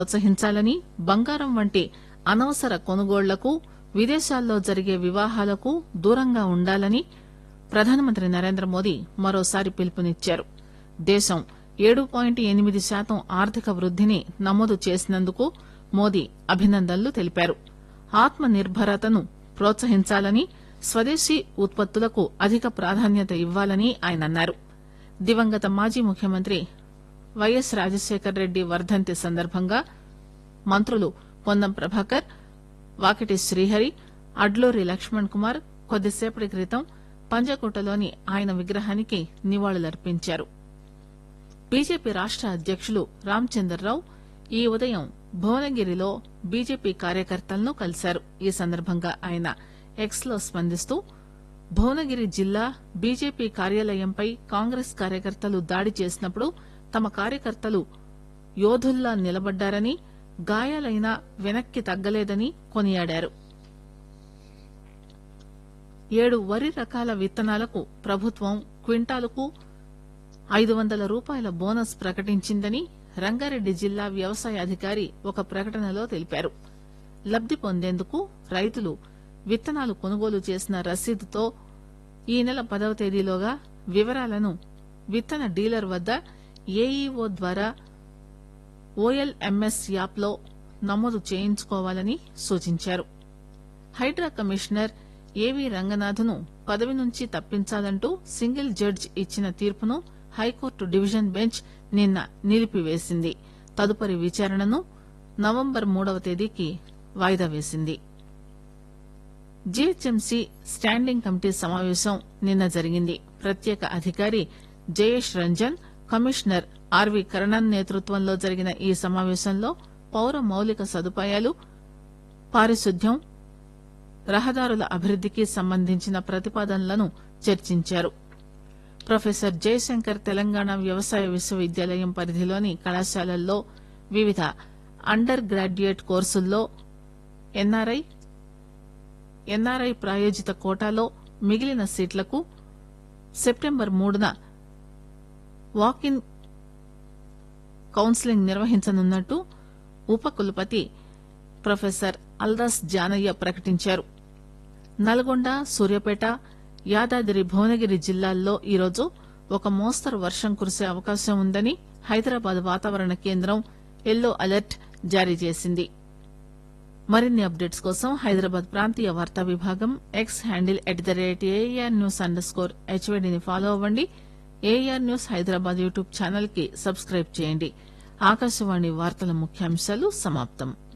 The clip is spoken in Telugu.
ప్రోత్సహించాలని బంగారం వంటి అనవసర కొనుగోళ్లకు విదేశాల్లో జరిగే వివాహాలకు దూరంగా ఉండాలని ప్రధానమంత్రి నరేంద్ర మోదీ మరోసారి పిలుపునిచ్చారు దేశం ఏడు పాయింట్ ఎనిమిది శాతం ఆర్థిక వృద్దిని నమోదు చేసినందుకు మోదీ అభినందనలు తెలిపారు ఆత్మ నిర్భరతను ప్రోత్సహించాలని స్వదేశీ ఉత్పత్తులకు అధిక ప్రాధాన్యత ఇవ్వాలని ఆయన అన్నారు దివంగత మాజీ ముఖ్యమంత్రి వైఎస్ రాజశేఖర్ రెడ్డి వర్ధంతి సందర్భంగా మంత్రులు పొన్నం ప్రభాకర్ వాకిటి శ్రీహరి అడ్లూరి లక్ష్మణ్ కుమార్ కొద్దిసేపటి క్రితం పంజకోటలోని ఆయన విగ్రహానికి నివాళులర్పించారు బీజేపీ రాష్ట అధ్యకులు రామచందర్రావు ఈ ఉదయం భువనగిరిలో బీజేపీ కార్యకర్తలను కలిశారు ఈ సందర్భంగా ఆయన ఎక్స్ లో స్పందిస్తూ భువనగిరి జిల్లా బీజేపీ కార్యాలయంపై కాంగ్రెస్ కార్యకర్తలు దాడి చేసినప్పుడు తమ కార్యకర్తలు యోధుల్లా నిలబడ్డారని గాయాలైనా వెనక్కి తగ్గలేదని కొనియాడారు ఏడు వరి రకాల విత్తనాలకు ప్రభుత్వం క్వింటాలుకు ఐదు వందల రూపాయల బోనస్ ప్రకటించిందని రంగారెడ్డి జిల్లా వ్యవసాయ అధికారి ఒక ప్రకటనలో తెలిపారు లబ్ది పొందేందుకు రైతులు విత్తనాలు కొనుగోలు చేసిన రసీదుతో ఈ నెల పదవ తేదీలోగా వివరాలను విత్తన డీలర్ వద్ద ఏఈఓ ద్వారా ఓఎల్ఎంఎస్ యాప్ లో నమోదు చేయించుకోవాలని సూచించారు హైడ్రా కమిషనర్ ఏవీ రంగనాథ్ను పదవి నుంచి తప్పించాలంటూ సింగిల్ జడ్జి ఇచ్చిన తీర్పును హైకోర్టు డివిజన్ బెంచ్ నిన్న నిలిపివేసింది తదుపరి విచారణను నవంబర్ మూడవ తేదీకి వాయిదా వేసింది జీహెచ్ఎంసీ స్టాండింగ్ కమిటీ సమావేశం నిన్న జరిగింది ప్రత్యేక అధికారి జయేష్ రంజన్ కమిషనర్ ఆర్వి కరణన్ నేతృత్వంలో జరిగిన ఈ సమావేశంలో పౌర మౌలిక సదుపాయాలు పారిశుద్ధ్యం రహదారుల అభివృద్దికి సంబంధించిన ప్రతిపాదనలను చర్చించారు ప్రొఫెసర్ జయశంకర్ తెలంగాణ వ్యవసాయ విశ్వవిద్యాలయం పరిధిలోని కళాశాలల్లో వివిధ అండర్ గ్రాడ్యుయేట్ కోర్సుల్లో ఎన్ఆర్ఐ ఎన్ఆర్ఐ ప్రాయోజిత కోటాలో మిగిలిన సీట్లకు సెప్టెంబర్ మూడున వాక్ ఇన్ కౌన్సిలింగ్ నిర్వహించనున్నట్టు ఉపకులపతి ప్రొఫెసర్ అల్దాస్ జానయ్య ప్రకటించారు నల్గొండ సూర్యాపేట యాదాద్రి భువనగిరి జిల్లాల్లో ఈరోజు ఒక మోస్తరు వర్షం కురిసే అవకాశం ఉందని హైదరాబాద్ వాతావరణ కేంద్రం ఎల్లో అలర్ట్ జారీ చేసింది మరిన్ని అప్డేట్స్ కోసం హైదరాబాద్ ప్రాంతీయ వార్తా విభాగం X handle at the rate A R news underscore హెచ్వైడిని ఫాలో అవ్వండి A R news Hyderabad YouTube channel కి సబ్స్క్రైబ్ చేయండి ఆకాశవాణి వార్తల ముఖ్యాంశాలు సమాప్తం